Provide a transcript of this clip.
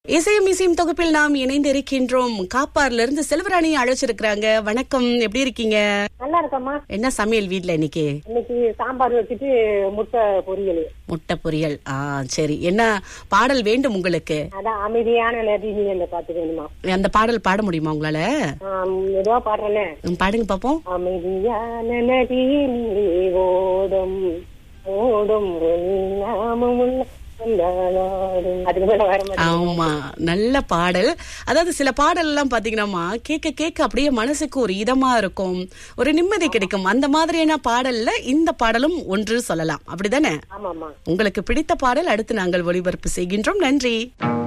இசையும் இசையும் தொகுப்பில் நாம் இணைந்து இருக்கின்றோம் காப்பார்ல இருந்து செல்வராணியை அழைச்சிருக்கிறாங்க வணக்கம் எப்படி இருக்கீங்க நல்லா இருக்கம்மா என்ன சமையல் வீட்ல இன்னைக்கு இன்னைக்கு சாம்பார் வச்சுட்டு முட்டை பொரியல் முட்டை பொரியல் ஆ சரி என்ன பாடல் வேண்டும் உங்களுக்கு அதான் அமைதியான நதினியல பாட்டு வேணுமா அந்த பாடல் பாட முடியுமா உங்களால ஆம், மெதுவா பாடுறேனே ம், பாடுங்க பாப்போம் அமைதியான நதியிலே ஓடும் ஓடும் நாமம் உள்ள வந்தாளாடும். அதுக்கு மேல வர மாட்டேன் ஆமா நல்ல பாடல் அதாவது சில பாடல் எல்லாம் பாத்தீங்கன்னா கேட்க கேட்க அப்படியே மனசுக்கு ஒரு இதமா இருக்கும் ஒரு நிம்மதி கிடைக்கும் அந்த மாதிரியான பாடல்ல இந்த பாடலும் ஒன்று சொல்லலாம் அப்படிதானே ஆமாமா உங்களுக்கு பிடித்த பாடல் அடுத்து நாங்கள் ஒளிபரப்பு செய்கின்றோம் நன்றி